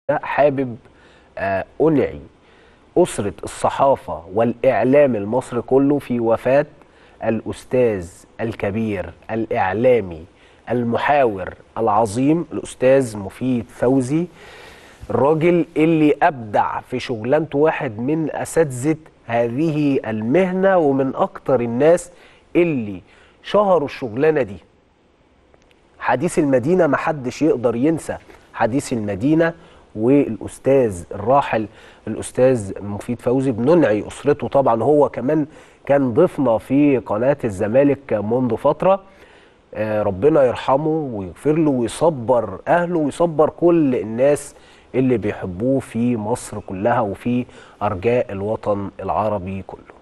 حابب آه، أنعي أسرة الصحافة والإعلام المصري كله في وفاة الأستاذ الكبير الإعلامي المحاور العظيم الأستاذ مفيد فوزي الراجل اللي أبدع في شغلانته واحد من أساتذة هذه المهنة ومن أكتر الناس اللي شهروا الشغلانة دي حديث المدينة محدش يقدر ينسى حديث المدينة والأستاذ الراحل الأستاذ مفيد فوزي بننعي أسرته طبعا هو كمان كان ضيفنا في قناة الزمالك منذ فترة آه، ربنا يرحمه ويغفر له ويصبر أهله ويصبر كل الناس اللي بيحبوه في مصر كلها وفي أرجاء الوطن العربي كله